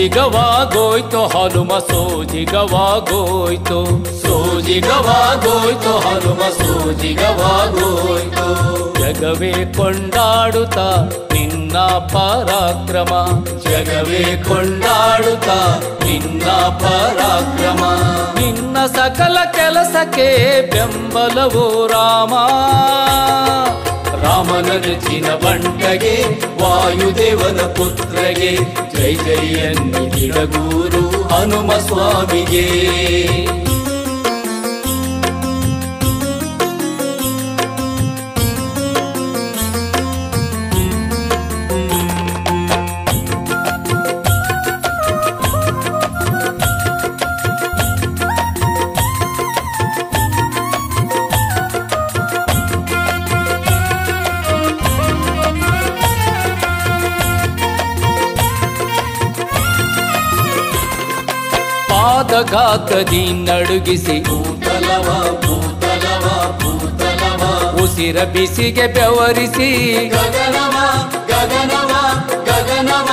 ಸೋಜಿಗವಾಗೋಯ್ತು ಹನುಮ ಸೋಜಿಗವಾಗೋಯ್ತು ಸೋಜಿಗವಾಗೋಯ್ತು ಹನುಮ ಸೋಜಿಗವಾಗೋಯ್ತು ಜಗವೇ ಕೊಂಡಾಡುತ್ತ ನಿನ್ನ ಪರಾಕ್ರಮ ಜಗವೇ ಕೊಂಡಾಡುತ್ತ ನಿನ್ನ ಪರಾಕ್ರಮ ನಿನ್ನ ಸಕಲ ಕೆಲಸಕ್ಕೆ ಬೆಂಬಲವು ರಾಮ ರಾಮನ ನೆಚ್ಚಿನ ಬಂಟಗೆ ವಾಯುದೇವನ ಪುತ್ರಗೆ ಜೈ ಜೈ ಎನ್ನಿಡಗೂರು ಹನುಮ ಸ್ವಾಮಿಗೆ ಪಾದಘಾತದಿ ನಡುಗಿಸಿ ಭೂತಲವ ಭೂತಲವ ಭೂತಲವ ಉಸಿರ ಬಿಸಿಗೆ ಬೆವರಿಸಿ ಗಗನವ ಗಗನವ ಗಗನವ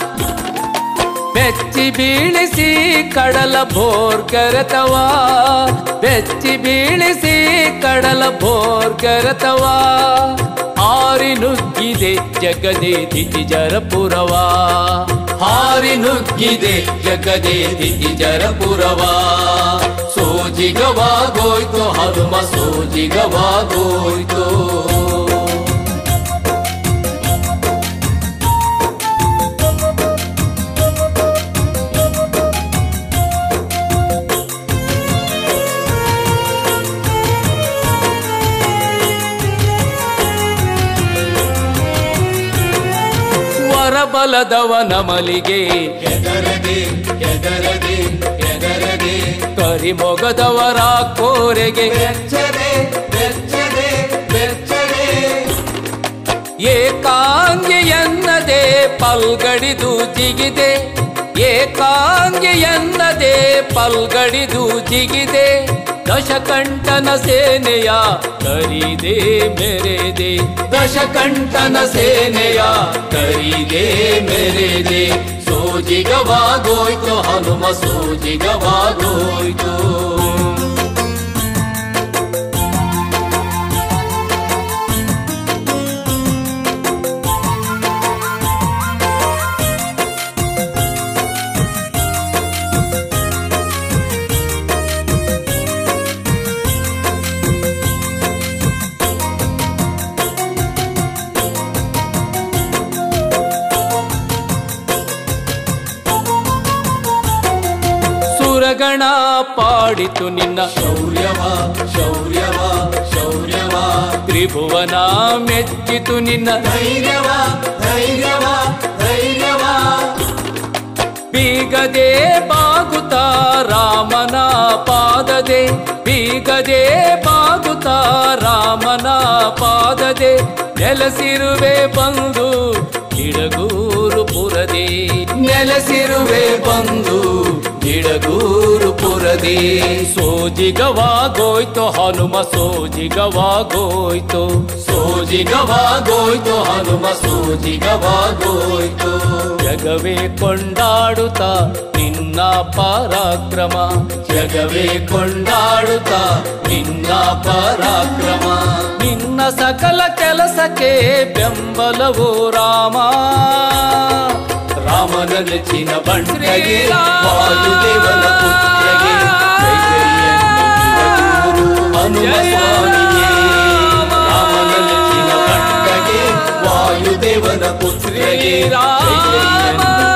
ಬೆಚ್ಚಿ ಬೀಳಿಸಿ ಕಡಲ ಭೋರ್ಗರತವ ಬೆಚ್ಚಿ ಬೀಳಿಸಿ ಕಡಲ ಭೋರ್ಗರತವ ಹಾರಿ ನುಗ್ಗಿದೆ ಜಗದೇ ದಿತಿ ಜರಪುರವ ಹಾರಿ ನುಗ್ಗಿದೆ ಜಗದೇ ದಿತಿ ಜರಪುರವ ಸೋಜಿಗವಾಗೋಯ್ತು ಹನುಮ ಸೋಜಿಗವಾಗೋಯ್ತು ವರಬಲದವನ ಮಲಿಗೆ ಎದರದೆ ಎದರದೆ ಎದರದೆ ಕರಿಮೊಗದವರ ಕೋರೆಗೆ ಬೆಚ್ಚದೆ ಬೆಚ್ಚದೆ ಬೆಚ್ಚದೆ ಏಕಾಂಗಿ ಎನ್ನದೆ ಪಲ್ಗಡಿದು ಜಿಗಿದೆ ಏಕಾಂಗಿ ಎನ್ನದೆ ಪಲ್ಗಡಿದು ಜಿಗಿದೆ ದಶಕಂಠನ ಸೇನೆಯ ಕರಿದೆ ಮೆರೆದೆ ದಶಕಂಠನ ಸೇನೆಯ ಕರಿದೆ ಮೆರೆದೆ ಸೋಜಿಗವಾಗೋಯ್ತು ಹನುಮ ಸೋಜಿಗವಾಗೋಯ್ತು ಸುರಗಣ ಪಾಡಿತು ನಿನ್ನ ಶೌರ್ಯವ ಶೌರ್ಯವ ಶೌರ್ಯವ ತ್ರಿಭುವನ ಮೆಚ್ಚಿತು ನಿನ್ನ ಧೈರ್ಯವ ಧೈರ್ಯವ ಧೈರ್ಯವ ಬೀಗದೆ ಬಾಗುತ್ತ ರಾಮನ ಪಾದದೆ ಬೀಗದೆ ಬಾಗುತ್ತ ರಾಮನ ಪಾದದೆ ನೆಲಸಿರುವೆ ಬಂದು ಗಿಡಗೂರು ಪುರದೆ ನೆಲಸಿರುವೆ ಬಂದು ಗಿಡಗೂರು ಪುರದೆ ಸೋಜಿಗವಾಗೋಯ್ತು ಹನುಮ ಸೋಜಿಗವಾಗೋಯ್ತು ಸೋಜಿಗವಾಗೋಯ್ತು ಹನುಮ ಸೋಜಿಗವಾಗೋಯ್ತು ಜಗವೇ ಕೊಂಡಾಡುತ್ತ ನಿನ್ನ ಪರಾಕ್ರಮ ಜಗವೇ ಕೊಂಡಾಡುತ್ತ ನಿನ್ನ ಪರಾಕ್ರಮ ನಿನ್ನ ಸಕಲ ಕೆಲಸಕ್ಕೆ ಬೆಂಬಲವು ರಾಮ ರಾಮನ ನೆಚ್ಚಿನ ಬಂಡೆಗೆ ವಾಯುದೇವನ ಪುತ್ರಗೆ ಜೈ ಜೈ ಎನ್ನುತ್ತಿರುವ ಹನುಮ ಸ್ವಾಮಿಯೇ ರಾಮನ ನೆಚ್ಚಿನ ಬಂಡೆಗೆ ವಾಯುದೇವನ ಪುತ್ರಗೆ ಜೈ ಜೈ ಎನ್ನುತ್ತಿರುವ